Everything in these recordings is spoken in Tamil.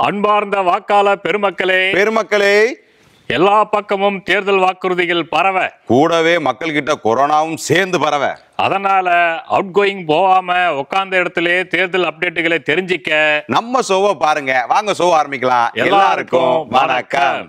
அன்பார்ந்த வாக்காளர் பெருமக்களே பெருமக்களே எல்லா பக்கமும் தேர்தல் வாக்குறுதிகள் பரவ கூடவே மக்கள் கிட்ட கொரோனாவும் சேர்ந்து பரவ அதனால அவுட் கோயிங் போகாம உட்கார்ந்த இடத்திலே தேர்தல் அப்டேட்டுகளை தெரிஞ்சிக்க நம்ம ஷோவை பாருங்க வாங்க ஷோ ஆரம்பிக்கலாம் எல்லாருக்கும் வணக்கம்.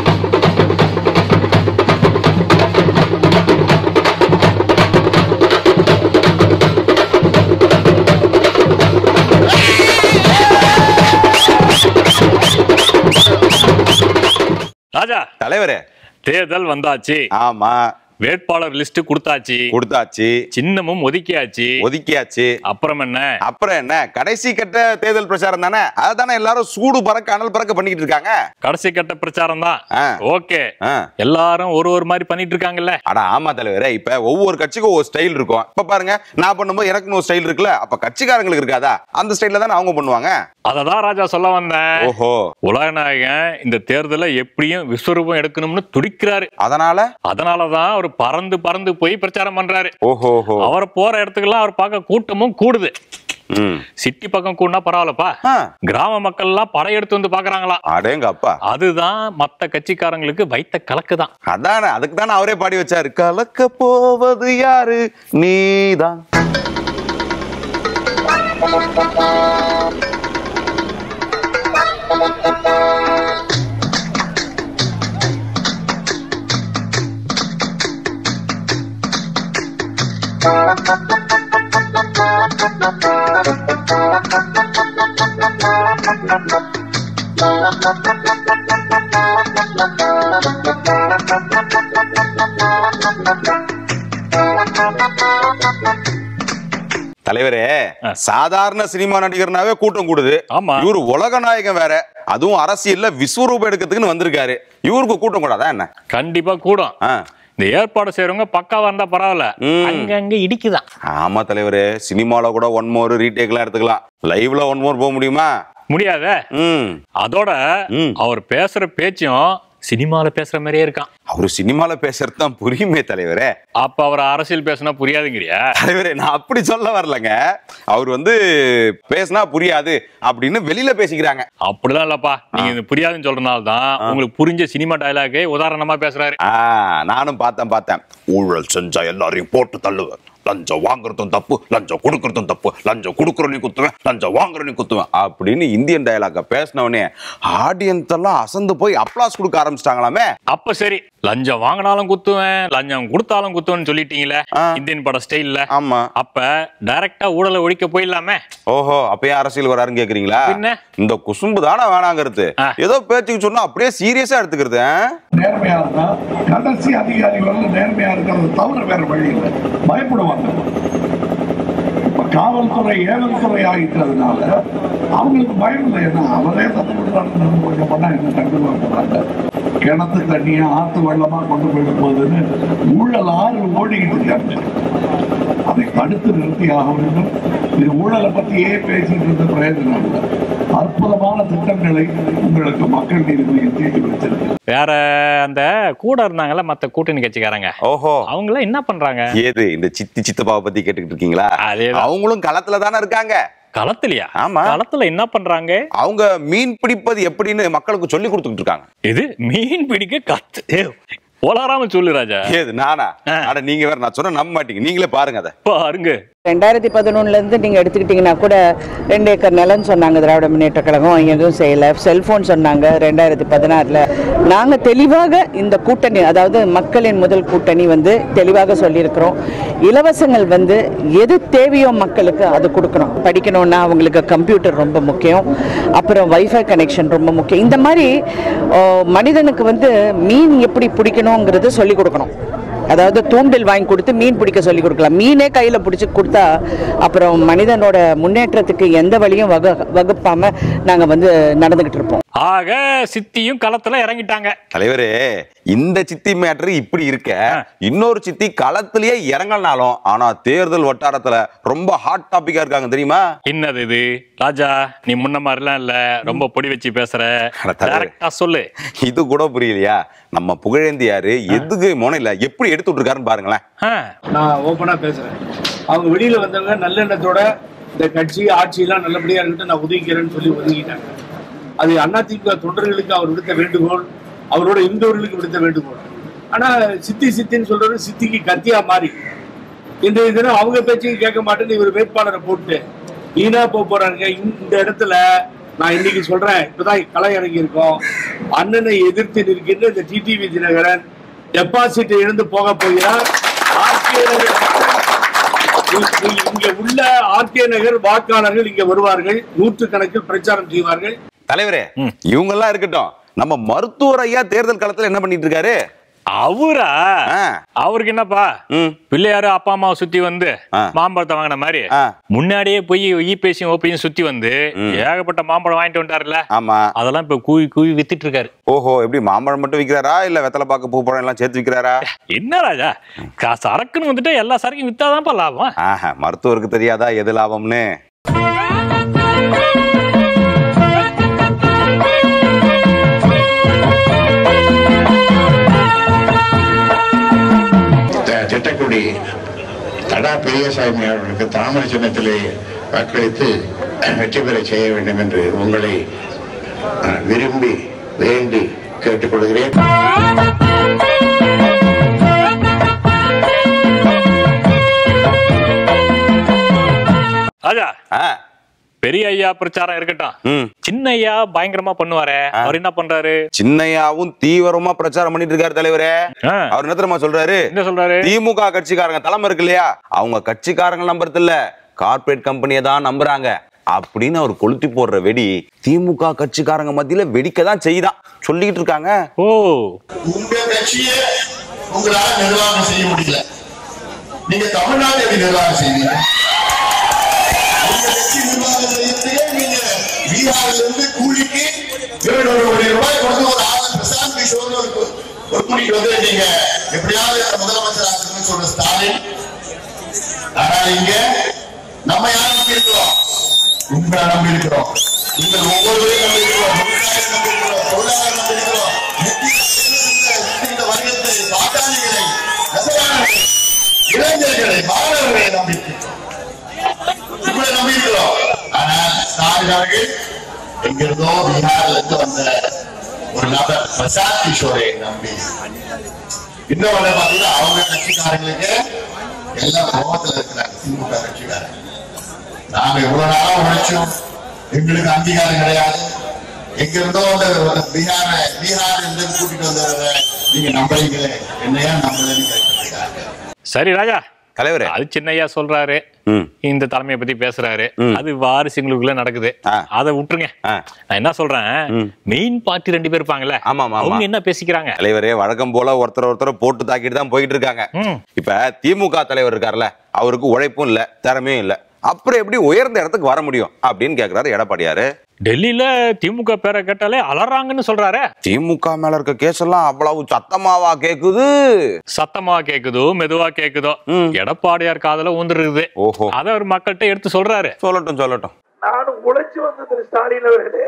ராஜா தலைவரே தேர்தல் வந்தாச்சு ஆமா வேட்பாளர் லிஸ்ட் கொடுத்தாச்சு கொடுத்தாச்சு சின்னமும் ஒதுக்கியாச்சு ஒதுக்கியாச்சு அப்புறம் என்ன அப்புறம் என்ன கடைசி கட்ட தேர்தல் பிரச்சாரம் தானே அதுதானே எல்லாரும் சூடு பறக்க அனல் பறக்க பண்ணிக்கிட்டு இருக்காங்க கடைசி கட்ட பிரச்சாரம் தான் ஆ. ஓகே ஆ. எல்லாரும் ஒரு ஒரு மாதிரி பண்ணிட்டு இருக்காங்கல்ல அட ஆமா தலைவரே இப்ப ஒவ்வொரு கட்சிக்கும் ஒரு ஸ்டைல் இருக்கும் இப்ப பாருங்க நான் பண்ணும்போது எனக்குன்னு ஒரு ஸ்டைல் இருக்குல்ல அப்ப கட்சிக்காரங்களுக்கு இருக்காதா அந்த ஸ்டைல்ல தானே அவங்க பண்ணுவாங்க அததான் ராஜா சொல்ல வந்தேன் ஓஹோ உலகநாயகன் இந்த தேர்தலை எப்படியும் விஸ்வரூபம் எடுக்கணும்னு துடிக்கிறாரு அதனால அதனாலதான் அவர் பறந்து பறந்து போய் பிரச்சாரம் பண்றாரு ஓஹோ ஓஹோ அவர் போற இடத்துக்கெல்லாம் அவர் பார்க்க கூட்டமும் கூடுது ம் சிட்டி பக்கம் கூடனா பரவாயில்லப்பா ஆ. கிராம மக்கள் எல்லாம் படையெடுத்து வந்து பாக்குறாங்களாம் அடேங்க அப்பா அதுதான் மத்த கட்சிக்காரங்களுக்கு வைத்த கலக்கு தான் அதானே அதுக்கு தானே அவரே பாடி வச்சாரு கலக்க போவது யாரு நீதான் தலைவரே சாதாரண சினிமா நடிகர்னாவே கூட்டம் கூடுது ஆமா. இவரு உலக நாயகன் வேற அதுவும் அரசியல்ல விஸ்வரூபம் எடுக்கிறதுக்குன்னு வந்திருக்காரு இவருக்கு கூட்டம் கூடாதா என்ன கண்டிப்பா கூடும் ஆ. இந்த ஏற்பாடு செய்யறவங்க பக்காவா இருந்தா பரவாயில்ல ம். அங்கங்க இடிக்குதான் ஆமா தலைவரே சினிமால கூட ஒன் மோர் ரீடேக்லாம் எடுத்துக்கலாம் லைவ்ல ஒன் மோர் போக முடியுமா முடியாத ம் அதோட ம். அவர் பேசுற பேச்சும் சினிமால பேசுற மாதிரியே இருக்கான் அவரு சினிமால பேசுறது தான் புரியுமே தலைவரே அப்ப அவர் அரசியல் பேசினா புரியாதுங்கிறியா தலைவரே நான் அப்படி சொல்ல வரலங்க அவர் வந்து பேசினா புரியாது அப்படின்னு வெளியில பேசிக்கிறாங்க அப்படிலாம் இல்லப்பா நீங்க இது புரியாதுன்னு சொல்றதுனால தான் உங்களுக்கு புரிஞ்ச சினிமா டயலாகே உதாரணமா பேசுறாரு ஆ நானும் பார்த்தேன் பார்த்தேன் ஊழல் செஞ்சா எல்லாரையும் போட்டு தள்ளுவேன் லஞ்சம் வாங்குறதும் தப்பு லஞ்சம் கொடுக்கறதும் தப்பு லஞ்சம் கொடுக்கறனையும் குத்துவேன் லஞ்சம் வாங்குறனையும் குத்துவேன் அப்படின்னு இந்தியன் டயலாக பேசினவனே ஆடியன்ஸ் எல்லாம் அசந்து போய் அப்ளாஸ் கொடுக்க ஆரம்பிச்சிட்டாங்களாமே அப்ப சரி லஞ்சம் வாங்கினாலும் குத்துவேன் லஞ்சம் கொடுத்தாலும் குத்துவேன்னு சொல்லிட்டீங்களே ஆ. இந்தியன் பட ஸ்டைல்ல ஆமா அப்ப டைரக்டா ஊழலை ஒழிக்க போயிடலாமே ஓஹோ அப்பயே அரசியல் வராருன்னு கேக்குறீங்களா பின்ன? இந்த குசும்பு தானே வேணாங்கிறது ஆ. ஏதோ பேச்சுக்கு சொன்னா அப்படியே சீரியஸா எடுத்துக்கிறது ஆ? நேர்மையா இருந்தா கடைசி அதிகாரி வரல நேர்மையா இருக்கிறது தவிர வேற வழி இல்லை பயப்படுவாங்க இப்ப காவல்துறை ஏவல்துறை ஆகிட்டதுனால அவங்களுக்கு பயம் இல்லை ஏன்னா அவரே தப்பு பண்றாங்க நம்ம கொஞ்சம் பண்ணா என்ன கண்டுக்க போறாங்க கிணத்து தண்ணியை ஆத்து வெள்ளமா கொண்டு போயிட போகுதுன்னு ஊழல் ஆறு ஓடிக்கிட்டு இருக்காங்க அதை தடுத்து நிறுத்தி ஆக வேண்டும் இது ஊழலை பத்தியே பேசிட்டு இருந்த பிரயோஜனம் இல்லை அற்புதமான திட்டங்களை உங்களுக்கு மக்கள் நீதி மையம் தீட்டி வச்சிருக்கு வேற அந்த கூட இருந்தாங்கல்ல மத்த கூட்டணி கட்சிக்காரங்க ஓஹோ அவங்க எல்லாம் என்ன பண்றாங்க ஏது இந்த சித்தி சித்தப்பாவை பத்தி கேட்டுக்கிட்டு இருக்கீங்களா அதேதான். அவங்களும் களத்துல தானே இருக்காங்க களத்துலயா ஆமா. களத்துல என்ன பண்றாங்க அவங்க மீன் பிடிப்பது எப்படின்னு மக்களுக்கு சொல்லி கொடுத்துட்டு இருக்காங்க இது மீன் பிடிக்க கத்து ஏ, உளராம சொல்லு ராஜா ஏது நானா ஆ. அட நீங்க வேற நான் சொன்ன நம்ப மாட்டீங்க நீங்களே பாருங்க அதை பாருங்க ரெண்டாயிரத்தி பதினொன்னுலேருந்து நீங்கள் எடுத்துக்கிட்டிங்கன்னா கூட ரெண்டு ஏக்கர் நிலம்னு சொன்னாங்க திராவிட முன்னேற்ற கழகம் எதுவும் செய்யலை செல்ஃபோன் சொன்னாங்க ரெண்டாயிரத்தி பதினாறில் நாங்கள் தெளிவாக இந்த கூட்டணி அதாவது மக்களின் முதல் கூட்டணி வந்து தெளிவாக சொல்லியிருக்கிறோம் இலவசங்கள் வந்து எது தேவையோ மக்களுக்கு அது கொடுக்கணும் படிக்கணும்னா அவங்களுக்கு கம்ப்யூட்டர் ரொம்ப முக்கியம் அப்புறம் வைஃபை கனெக்ஷன் ரொம்ப முக்கியம் இந்த மாதிரி ஓ, மனிதனுக்கு வந்து மீன் எப்படி பிடிக்கணுங்கிறது சொல்லி கொடுக்கணும் அதாவது தூண்டில் வாங்கி கொடுத்து மீன் பிடிக்க சொல்லி கொடுக்கலாம் மீனே கையில் பிடிச்சி கொடுத்தா அப்புறம் மனிதனோட முன்னேற்றத்துக்கு எந்த வழியும் வகு வகுப்பாம நாங்கள் வந்து நடந்துக்கிட்டு இருப்போம் ஆக சித்தியும் களத்துல இறங்கிட்டாங்க தலைவரே இந்த சித்தி மேட்ரு இப்படி இருக்க இன்னொரு சித்தி களத்திலேயே இறங்கலனாலும் ஆனா தேர்தல் வட்டாரத்துல ரொம்ப ஹாட் டாபிக்கா இருக்காங்க தெரியுமா என்னது இது ராஜா நீ முன்ன மாதிரிலாம் இல்ல ரொம்ப பொடி வச்சு பேசுற அட தலைவரே. டேரக்டா சொல்லு இது கூட புரியலையா நம்ம புகழேந்தியாரு எதுக்கு முனையில எப்படி எடுத்து விட்டுருக்காருன்னு பாருங்களேன் ஆ, நான் ஓப்பனா பேசுறேன் அவங்க வெளியில வந்தவங்க நல்லெண்ணத்தோட இந்த கட்சி ஆட்சி எல்லாம் நல்லபடியா இருக்கட்டும் நான் ஒதுக்கிறேன்னு சொல்லி ஒதுக்கிட்டாங்க அது அதிமுக தொண்டர்களுக்கு அவர் விடுத்த வேண்டுகோள் அவரோட இருந்தவர்களுக்கு விடுத்த வேண்டுகோள் ஆனா சித்தி சித்தின்னு சொல்றது சித்திக்கு கத்தியா மாறி இன்றைய தினம் அவங்க பேச்சையும் கேட்க மாட்டேன்னு இவர் வேட்பாளரை போட்டு வீணா போக போறாங்க இந்த இடத்துல நான் இன்னைக்கு சொல்றேன் இப்பதான் களை இறங்கி இருக்கோம் அண்ணனை எதிர்த்து நிற்கின்ற இந்த டிடிவி தினகரன் டெபாசிட் இழந்து போக போகிறார் ஆர்கே நகர் இ- இ- இங்க உள்ள ஆர்கே நகர் வாக்காளர்கள் இங்க வருவார்கள் நூற்று கணக்கில் பிரச்சாரம் செய்வார்கள் தலைவரே ம். இவங்க எல்லாம் இருக்கட்டும் நம்ம மருத்துவர் ஐயா தேர்தல் காலத்துல என்ன பண்ணிட்டு இருக்காரு அவரா ஆ. அவருக்கு என்னப்பா ம். பிள்ளையாரு அப்பா அம்மாவை சுத்தி வந்து ஆ. மாம்பழத்தை வாங்கின மாதிரி ஆ. முன்னாடியே போய் இபிஎஸ்சியும் ஓபியும் சுத்தி வந்து ஏகப்பட்ட மாம்பழம் வாங்கிட்டு வந்துட்டாருல்ல ஆமா அதெல்லாம் இப்ப கூவி கூவி வித்துட்டு இருக்காரு ஓஹோ எப்படி மாம்பழம் மட்டும் விக்கிறாரா இல்ல வெத்தலை பாக்கு பூ பழம் எல்லாம் சேர்த்து விக்கிறாரா என்ன ராஜா கா- சரக்குன்னு வந்துட்டு எல்லா சரக்கும் வித்தாதான்ப்பா லாபம் ஆஹா மருத்துவருக்கு தெரியாதா எது லாபம்னு த- திட்டக்குடி தடா பெரியசாமி அவர்களுக்கு தாமரை சின்னத்திலே வாக்களித்து வெற்றி பெற செய்ய வேண்டும் என்று உங்களை அஹ், விரும்பி வேண்டி கேட்டுக்கொள்கிறேன் ராஜா ஆ, பெரிய ஐயா பிரச்சாரம் இருக்கட்டும் ம். சின்ன ஐயா பயங்கரமா பண்ணுவாரே அவர் என்ன பண்றாரு சின்னையாவும் தீவிரமா பிரச்சாரம் பண்ணிட்டு இருக்காரு தலைவரே ஆ. அவர் என்ன தெரியுமா சொல்றாரு என்ன சொல்றாரு திமுக கட்சிக்காரங்க தலைமை இருக்கு இல்லையா அவங்க கட்சிக்காரங்க நம்புறது இல்ல கார்ப்பரேட் கம்பெனியை தான் நம்புறாங்க அப்படின்னு அவர் கொளுத்தி போடுற வெடி திமுக கட்சிக்காரங்க மத்தியில வெடிக்க தான் செய்யுதான் சொல்லிக்கிட்டு இருக்காங்க ஓ உங்க கட்சியை உங்களால நிர்வாகம் செய்ய முடியல நீங்க தமிழ்நாட்டை எப்படி நிர்வாகம் செய்வீங்க உங்க கட்சி நிர்வாகம் செய்யறதுக்கே நீங்க பீகார்ல இருந்து கூலிக்கு இருநூறு கோடி ரூபாய் கொடுத்து ஒரு ஆளு பிரசாந்த் கிஷோர்னு ஒரு கு- ஒரு கூட்டிட்டு வந்து நீங்க எப்படியாவது முதலமைச்சர் ஆகணும்னு சொல்ற ஸ்டாலின் ஆனால் இங்க நம்ம யாரை நம்பி இருக்கிறோம் உங்களை நம்பி இருக்கிறோம் நீங்கள் ஒவ்வொருவரையும் நம்பி இருக்கிறோம் விவசாயிகளை நம்பி இருக்கிறோம் தொழிலாளர் நம்பி இருக்கிறோம் முக்கிய இந்த- இந்த வர்க்கத்தை பாட்டாளிகளை நெசவாளர்களை, இளைஞர்களை மாணவர்களை நம்பி இருக்கிறோம் உங்களை நம்பி இருக்கிறோம் ஆனால் ஸ்டாலின் அவர்கள் எங்கிருந்தோ பீகார்ல இருந்து வந்த ஒரு நபர் பிரசாத் கிஷோரை நம்பி இன்னும் வந்து பாத்தீங்கன்னா அவங்க கட்சிக்காரங்களுக்கு எல்லாம் கோபத்துல இருக்கிறாங்க திமுக கட்சிக்காரங்க நாங்க இவ்வளவு நாளா உழைச்சோம் எங்களுக்கு அங்கீகாரம் கிடையாது எங்க இருந்தோ வந்து பீகார பீகார் இருந்து கூட்டிட்டு வந்தவரை நீங்க நம்புறீங்களே என்னையா நம்பலன்னு கேட்டிருக்காங்க சரி ராஜா தலைவரே அது சின்ன ஐயா சொல்றாரு ம். இந்த தலைமையை பத்தி பேசுறாரு அது வாரிசுங்களுக்குள்ள நடக்குது ஆ. அதை விட்டுருங்க ஆ. நான் என்ன சொல்றேன் மெயின் பார்ட்டி ரெண்டு பேர் இருப்பாங்கல்ல ஆமா, ஆமா, ஆமா. அவங்க என்ன பேசிக்கிறாங்க தலைவரே வழக்கம் போல ஒருத்தர் ஒருத்தர் போட்டு தாக்கிட்டு தான் போயிட்டு இருக்காங்க ம். இப்ப திமுக தலைவர் இருக்கார்ல அவருக்கு உழைப்பும் இல்ல திறமையும் இல்ல அப்புறம் எப்படி உயர்ந்த இடத்துக்கு வர முடியும் அப்படின்னு கேக்குறாரு எடப்பாடியாரு டெல்லியில திமுக பேரை கேட்டாலே அலறாங்கன்னு சொல்றாரு திமுக மேல இருக்க கேஸ் எல்லாம் அவ்வளவு சத்தமாவா கேக்குது சத்தமா கேக்குதோ மெதுவா கேக்குதோ ம். எடப்பாடியார் காதுல ஊந்துருக்குது ஓஹோ அத அவர் மக்கள்கிட்ட எடுத்து சொல்றாரு சொல்லட்டும் சொல்லட்டும் நானும் உழைச்சு வந்த திரு ஸ்டாலின் அவர்களே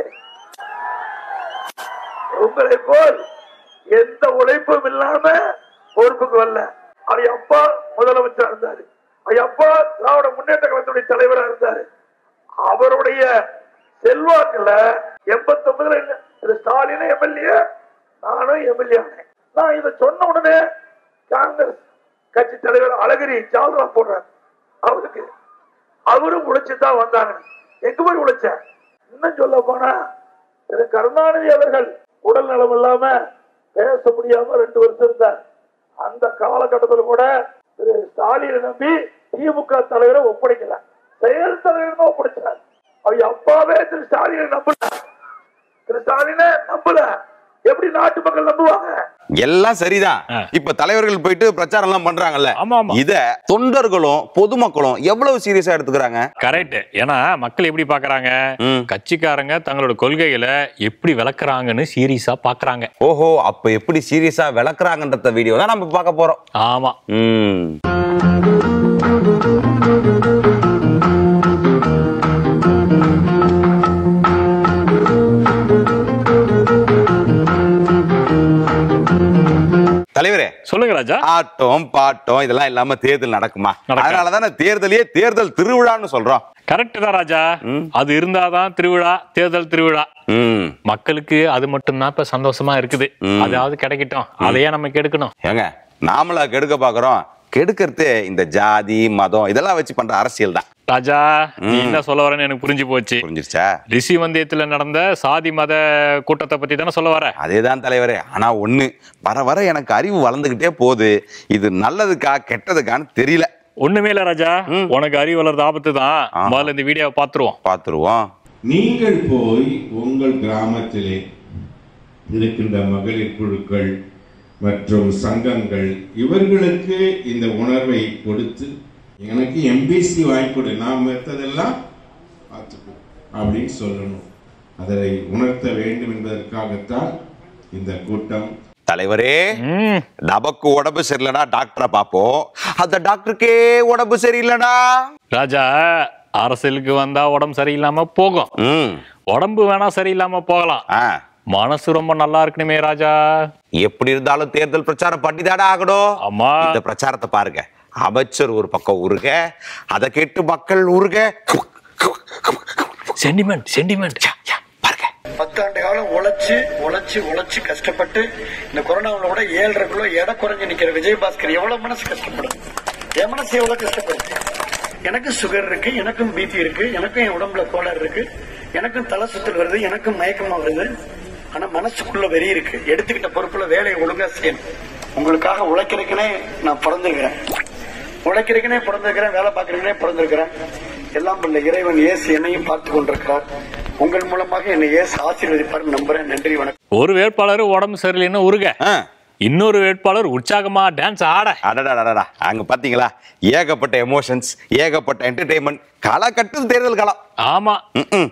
உங்களை போல் எந்த உழைப்பும் இல்லாம பொறுப்புக்கு வரல அவ அப்பா முதலமைச்சரா இருந்தாரு அவ அப்பா திராவிட முன்னேற்ற கழகத்துடைய தலைவரா இருந்தாரு அவருடைய செல்வாக்குல எண்பத்தி ஒன்பதுல திரு ஸ்டாலின் எம்எல்ஏ நானும் எம்எல்ஏ ஆனேன் நான் இதை சொன்ன உடனே காங்கிரஸ் கட்சி தலைவர் அழகிரி ஜால்ரா போடுறாரு அவருக்கு அவரும் உழைச்சுதான் வந்தாங்க எங்க போய் உழைச்ச இன்னும் சொல்ல போனா திரு கருணாநிதி அவர்கள் உடல் நலம் இல்லாம பேச முடியாம ரெண்டு வருஷம் இருந்தார் அந்த காலகட்டத்தில் கூட திரு ஸ்டாலினை நம்பி திமுக தலைவரை ஒப்படைக்கல செயல் தலைவர் தான் ஒப்படைச்சார் அவங்க அப்பாவே திரு ஸ்டாலினை நம்பல திரு ஸ்டாலினை நம்பல எப்படி நாட்டு மக்கள் நம்புவாங்க எல்லாம் சரிதான் ஆ. இப்ப தலைவர்கள் போயிட்டு பிரச்சாரம் எல்லாம் பண்றாங்கல்ல ஆமா, ஆமா. இத தொண்டர்களும் பொதுமக்களும் எவ்வளவு சீரியஸா எடுத்துக்கிறாங்க கரெக்ட் ஏன்னா மக்கள் எப்படி பாக்குறாங்க ம். கட்சிக்காரங்க தங்களோட கொள்கைகளை எப்படி விளக்குறாங்கன்னு சீரியஸா பாக்குறாங்க ஓஹோ அப்ப எப்படி சீரியஸா விளக்குறாங்கன்றத வீடியோ தான் நம்ம பார்க்க போறோம் ஆமா ம் தலைவரே சொல்லுங்க ராஜா ஆட்டம் பாட்டம் இதெல்லாம் இல்லாம தேர்தல் நடக்குமா நடக்காது. அதனாலதானே தேர்தலையே தேர்தல் திருவிழான்னு சொல்றோம் கரெக்ட் தான் ராஜா அது இருந்தாதான் திருவிழா தேர்தல் திருவிழா ம் மக்களுக்கு அது மட்டும்தான் இப்ப சந்தோஷமா இருக்குது அதாவது கிடைக்கட்டும் அதையே நம்ம கெடுக்கணும் ஏங்க நாமளா கெடுக்க பாக்குறோம் கெடுக்கிறது இந்த ஜாதி மதம் இதெல்லாம் வச்சு பண்ற அரசியல் தான் ராஜா நீ என்ன சொல்ல வரேன்னு எனக்கு புரிஞ்சு போச்சு புரிஞ்சிருச்சா ரிஷி வந்தியத்துல நடந்த சாதி மத கூட்டத்தை பத்தி தானே சொல்ல வர அதேதான் தலைவரே ஆனா ஒண்ணு வர வர எனக்கு அறிவு வளர்ந்துகிட்டே போகுது இது நல்லதுக்கா கெட்டதுக்கான்னு தெரியல ஒண்ணுமே இல்ல ராஜா உனக்கு அறிவு வளர்றது ஆபத்து தான் முதல்ல இந்த வீடியோவை பாத்துருவோம் பாத்துருவோம் நீங்கள் போய் உங்கள் கிராமத்திலே இருக்கின்ற மகளிர் குழுக்கள் மற்றும் சங்கங்கள் இவர்களுக்கு இந்த உணர்வை கொடுத்து எனக்கு எம்பிசி வாங்கி கொடு நான் மற்றதெல்லாம் பார்த்துக்கோ அப்படின்னு சொல்லணும் அதை உணர்த்த வேண்டும் என்பதற்காகத்தான் இந்த கூட்டம் தலைவரே ம், நமக்கு உடம்பு சரியில்லைனா டாக்டரை பார்ப்போம் அந்த டாக்டருக்கே உடம்பு சரியில்லைனா ராஜா அரசியலுக்கு வந்தா உடம்பு சரியில்லாம போகும் ம் உடம்பு வேணா சரியில்லாம போகலாம் ஆ மனசு ரொம்ப நல்லா இருக்கணுமே ராஜா எப்படி இருந்தாலும் தேர்தல் பிரச்சாரம் பண்ணிதாடா ஆகணும் ஆமா இந்த பிரச்சாரத்தை பாருங்க அமைச்சர் ஒரு பக்கம் உருக அதை கேட்டு மக்கள் உருக சென்டிமெண்ட் சென்டிமெண்ட் பாருங்க பத்தாண்டு காலம் உழைச்சு உழைச்சு உழைச்சு கஷ்டப்பட்டு இந்த கொரோனாவில் கூட ஏழரை கிலோ எடை குறைஞ்சு நிக்கிற விஜயபாஸ்கர் எவ்வளவு மனசு கஷ்டப்படும் என் மனசு எவ்வளவு கஷ்டப்படுது எனக்கு சுகர் இருக்கு எனக்கும் பிபி இருக்கு எனக்கும் என் உடம்புல கோளாறு இருக்கு எனக்கும் தலை சுத்தல் வருது எனக்கும் மயக்கமா வருது ஆனா மனசுக்குள்ள வெறி இருக்கு எடுத்துக்கிட்ட பொறுப்புல வேலையை ஒழுங்கா செய்யணும் உங்களுக்காக உழைக்கிறதுக்குனே நான் பிறந்திருக்கிறேன் உழைக்கிறதுக்குனே பிறந்திருக்கிறேன் வேலை பார்க்கறதுக்குனே பிறந்திருக்கிறேன் எல்லாம் உள்ள இறைவன் இயேசு என்னையும் பார்த்து கொண்டிருக்கிறார் உங்கள் மூலமாக என்னை இயேசு ஆசீர்வதிப்பார் நம்புறேன் நன்றி வணக்கம் ஒரு வேட்பாளர் உடம்பு சரியில்லைன்னு உருக ஆ, இன்னொரு வேட்பாளர் உற்சாகமா டான்ஸ் ஆட அடடடடடா அங்க பாத்தீங்களா ஏகப்பட்ட எமோஷன்ஸ் ஏகப்பட்ட என்டர்டெயின்மெண்ட் களை கட்டுது தேர்தல் காலம் ஆமா ம்ம்.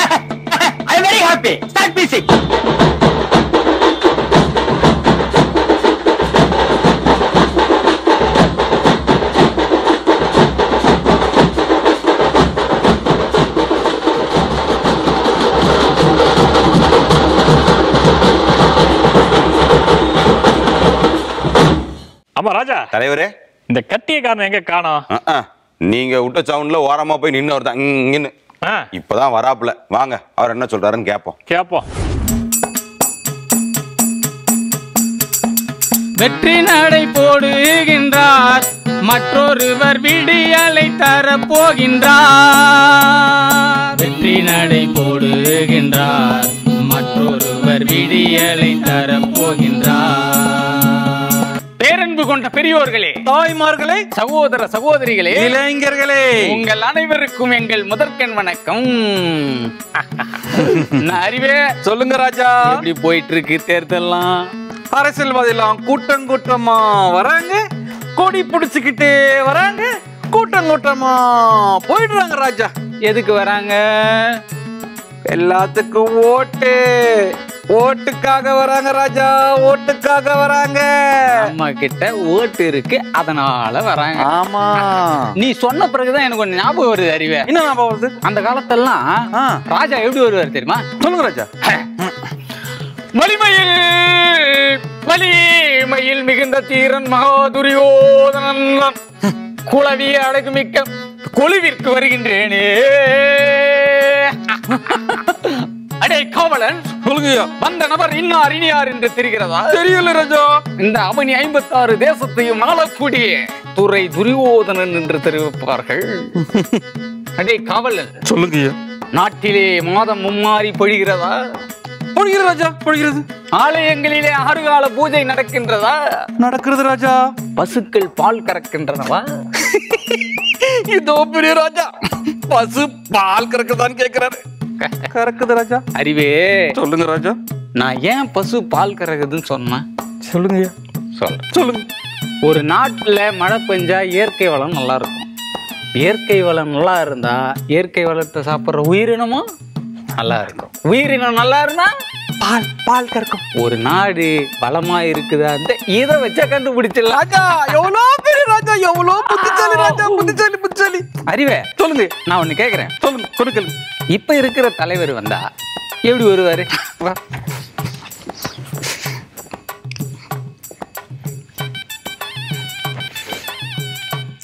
ஆமா ராஜா தலைவரே இந்த கட்டியக்காரன் எங்க காணோம் ஆ, ஆ. நீங்க விட்ட சவுண்ட்ல ஓரமா போய் நின்று வருதான் இங்கன்னு ஆ, இப்பதான் வராப்புல வாங்க அவர் என்ன சொல்றாருன்னு கேட்போம் கேப்போம் வெற்றி நடை போடுகின்றார் மற்றொருவர் விடியலை தரப் போகின்றார் வெற்றி நடை போடுகின்றார் மற்றொருவர் விடியலை தரப் போகின்றார் பேரன்பு கொண்ட பெரியோர்களே தாய்மார்களே சகோதர சகோதரிகளே இளைஞர்களே உங்கள் அனைவருக்கும் எங்கள் முதற்கண் வணக்கம் நான் அறிவே சொல்லுங்க ராஜா எப்படி போயிட்டு இருக்கு தேர்தல்லாம் அரசியல்வாதிலாம் கூட்டம் கூட்டமா வராங்க கொடி பிடிச்சுக்கிட்டே வராங்க கூட்டம் கூட்டமா போயிடுறாங்க ராஜா எதுக்கு வராங்க எல்லாத்துக்கும் ஓட்டு ஓட்டுக்காக வராங்க ராஜா ஓட்டுக்காக வராங்க நம்ம கிட்ட ஓட்டு இருக்கு அதனால வராங்க ஆமா நீ சொன்ன பிறகுதான் எனக்கு ஒண்ணு ஞாபகம் வருது அறிவே என்ன ஞாபகம் வருது அந்த காலத்தெல்லாம் ஆ. ராஜா எப்படி வருவார் தெரியுமா சொல்லுங்க ராஜா வலிமையில் வலிமையில் மிகுந்த தீரன் மகாதுரியோதனன் குளவிய அழகு மிக்க கொழுவிற்கு வருகின்றேனே அடே காவலன் சொல்லுங்கய்யா வந்த நபர் இன்னார் இனியார் என்று தெரிகிறதா தெரியல ராஜா இந்த அவனி ஐம்பத்தாறு தேசத்தையும் ஆளக்கூடிய துறை துரியோதனன் என்று தெரிவிப்பார்கள் அடே காவலன் சொல்லுங்கய்யா நாட்டிலே மாதம் மும்மாறி பொழிகிறதா பொழிகிறது ராஜா பொழிகிறது ஆலயங்களிலே ஆறுகால பூஜை நடக்கின்றதா நடக்கிறது ராஜா பசுக்கள் பால் கறக்கின்றனவா இதோ பெரிய ராஜா பசு பால் கறக்குதான்னு கேக்குறாரு கறக்குது ராஜா அறிவே சொல்லுங்க ராஜா நான் ஏன் பசு பால் கறக்குதுன்னு சொன்னேன் சொல்லுங்கய்யா சொல்றேன் சொல்லுங்க ஒரு நாட்டுல மழை பெஞ்சா இயற்கை வளம் நல்லா இருக்கும் இயற்கை வளம் நல்லா இருந்தா இயற்கை வளத்தை சாப்பிட்ற உயிரினமும் நல்லா இருக்கும் உயிரினம் நல்லா இருந்தா பால் பால் கறக்கும் ஒரு நாடு வளமா இருக்குதா அந்த இதை வச்சா கண்டுபிடிச்சிடலாம் ராஜா எவ்வளோ பெரிய ராஜா எவ்வளோ புத்திசாலி ராஜா புத்திசாலி புத்திசாலி அறிவே சொல்லுங்க நான் ஒண்ணு கேக்குறேன் சொல்லுங்க கொடுக்கல் இப்ப இருக்கிற தலைவர் வந்தா எப்படி வருவாரு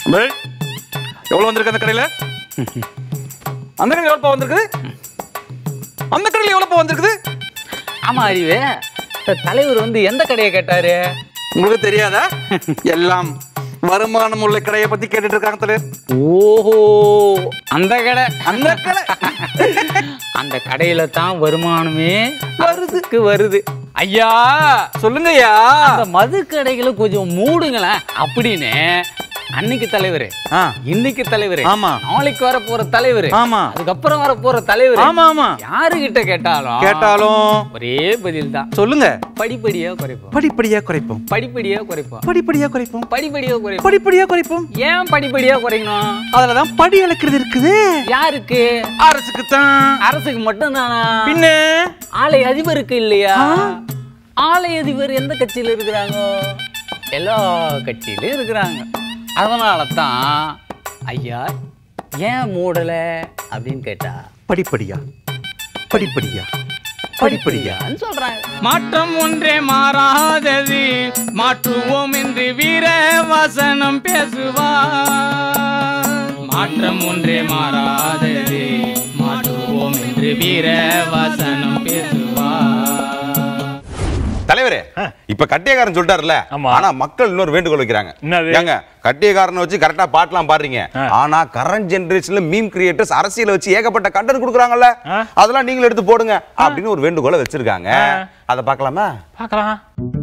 டேய், எவ்வளவு வந்திருக்கு அந்த கடையில அந்த கடையில் எவ்வளோப்பா வந்திருக்குது அந்த கடையில் எவ்வளோப்பா வந்திருக்குது ஆமா அறிவு இந்த தலைவர் வந்து எந்த கடையை கேட்டாரு உங்களுக்கு தெரியாதா எல்லாம் வருமானம் உள்ள கடையை பத்தி கேட்டுட்டு இருக்காங்க தலைவர் ஓஹோ அந்த கடை அந்த கடை அந்த கடையில தான் வருமானமே வருதுக்கு வருது ஐயா சொல்லுங்க ஐயா அந்த மது கடைகளை கொஞ்சம் மூடுங்களேன் அப்படின்னு அன்னைக்கு தலைவர் ஆ. இன்னைக்கு தலைவர் ஆமா. நாளைக்கு வர போற தலைவர் ஆமா. அதுக்கப்புறம் வர போற தலைவர் ஆமா ஆமா யாருகிட்ட கேட்டாலும் கேட்டாலும் ஒரே பதில் தான் சொல்லுங்க படிப்படியா குறைப்போம் படிப்படியா குறைப்போம் படிப்படியா குறைப்போம் படிப்படியா குறைப்போம் படிப்படியா குறைப்போம் படிப்படியா குறைப்போம் ஏன் படிப்படியா குறைக்கணும் அதுலதான் படி அளக்கிறது இருக்குது யாருக்கு அரசுக்கு தான் அரசுக்கு மட்டும்தானா பின்ன ஆலை அதிபருக்கு இல்லையா ஆலை அதிபர் எந்த கட்சியில இருக்கிறாங்க எல்லா கட்சியிலும் இருக்கிறாங்க அதனால தான் ஐயா ஏன் மூடல அப்படின்னு கேட்டா படிப்படியா படிப்படியா படிப்படியா படிப்படியான்னு சொல்றாங்க மாற்றம் ஒன்றே மாறாதது மாற்றுவோம் என்று வீர வசனம் பேசுவார் மாற்றம் ஒன்றே மாறாதது மாற்றுவோம் என்று வீர வசனம் பேசுவார் தலைவரே இப்ப கட்டியக்காரன் சொல்லிட்டாருல ஆமா. ஆனா மக்கள் இன்னொரு வேண்டுகோள் வைக்கிறாங்க என்னது? ஏங்க கட்டியக்காரனை வச்சு கரெக்டா பாட்டெல்லாம் பாடுறீங்க ஆனா கரண்ட் ஜெனரேஷன்ல மீம் கிரியேட்டர்ஸ் அரசியல வச்சு ஏகப்பட்ட கண்டென்ட் கொடுக்குறாங்கல்ல ஆ. அதெல்லாம் நீங்களும் எடுத்து போடுங்க அப்படின்னு ஒரு வேண்டுகோளை வச்சிருக்காங்க அதை பார்க்கலாமா பார்க்கலாம்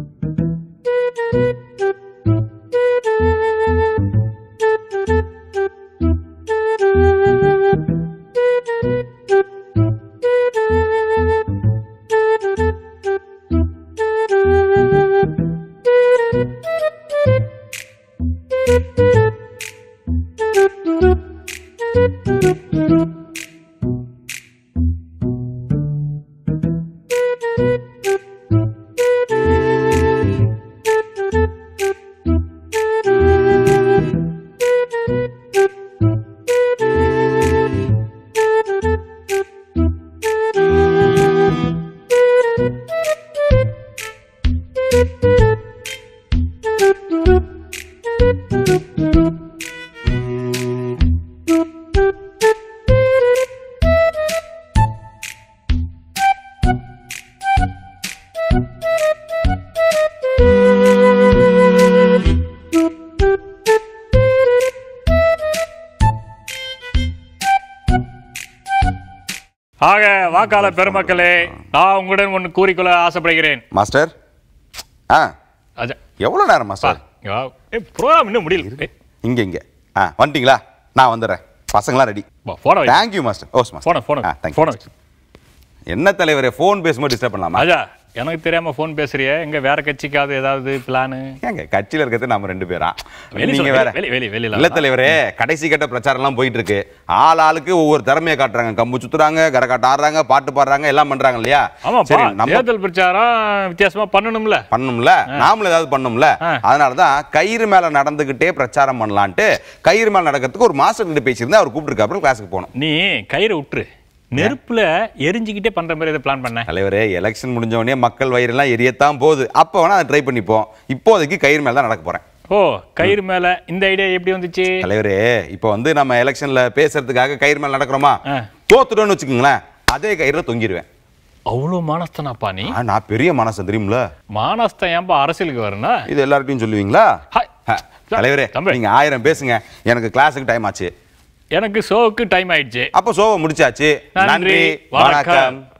ஆக வாக்காளர் பெருமக்களே நான் உங்களுடன் ஒன்று கூறிக்கொள்ள ஆசைப்படுகிறேன் மாஸ்டர் ஆ அஜா எவ்வளவு நேரம் மாஸ்டர் ப்ரோக்ராம் இன்னும் முடியல ஏய், இங்க இங்க ஆ வந்துட்டீங்களா நான் வந்துடுறேன் பசங்களாம் ரெடி வா, போன வை. தேங்க்யூ மாஸ்டர் ஓஸ் மாஸ்டர் போன போன ஆ தேங்க்யூ போன என்ன தலைவரே ஃபோன் பேசும்போது டிஸ்டர்ப் பண்ணலாமா அஜா எனக்கு தெரியாம ஃபோன் பேசுறியே எங்க வேற கட்சிக்காவது ஏதாவது பிளானு ஏங்க கட்சியில இருக்கிறது நம்ம ரெண்டு பேரா வெளி நீங்க சொல்லு, வேற வெளி, வெளி, வெளியில இல்ல தலைவரே கடைசி கட்ட பிரச்சாரம் எல்லாம் போயிட்டு இருக்கு ஆள் ஆளுக்கு ஒவ்வொரு திறமையை காட்டுறாங்க கம்பு சுத்துறாங்க கரகாட்டம் ஆடுறாங்க பாட்டு பாடுறாங்க எல்லாம் பண்றாங்க இல்லையா ஆமாப்பா சரி நம்ம தேர்தல் பிரச்சாரம் வித்தியாசமா பண்ணணும்ல பண்ணணும்ல நாமளும் ஏதாவது பண்ணணும்ல அதனாலதான் கயிறு மேல நடந்துகிட்டே பிரச்சாரம் பண்ணலான்ட்டு கயிறு மேல நடக்கிறதுக்கு ஒரு மாஸ்டர் கிட்ட பேசியிருந்தேன் அவர் கூப்பிட்டுருக்காரு கிளாஸுக்கு போனோம் நீ கயிறு விட்டுரு நெருப்புல எரிஞ்சுக்கிட்டே பண்ற மாதிரி எதை பிளான் பண்ண தலைவரே எலெக்ஷன் முடிஞ்ச உடனே மக்கள் வயிறெல்லாம் எரியத்தான் போகுது அப்போ வேணா அதை ட்ரை பண்ணிப்போம் இப்போதைக்கு கயிறு மேல தான் நடக்க போறேன் ஓ கயிறு மேல இந்த ஐடியா எப்படி வந்துச்சு தலைவரே இப்போ வந்து நம்ம எலெக்ஷன்ல பேசுறதுக்காக கயிறு மேல நடக்கிறோமா ஆ. தோத்துட்டோம்னு வச்சுக்கோங்களேன் அதே கயிறுல தொங்கிடுவேன் அவ்வளோ மானஸ்தனாப்பா நீ ஆ, நான் பெரிய மனசன் தெரியுமில மானஸ்தன் ஏன்பா அரசியலுக்கு வரனா இது எல்லார்ட்டையும் சொல்லுவீங்களா ஹாய். ஹ, தலைவரே தம்பி. நீங்க ஆயிரம் பேசுங்க எனக்கு கிளாஸுக்கு டைம் ஆச்சு எனக்கு ஷோவுக்கு டைம் ஆயிடுச்சு அப்போ ஷோவை முடிச்சாச்சு நன்றி, நன்றி வணக்கம். வணக்கம்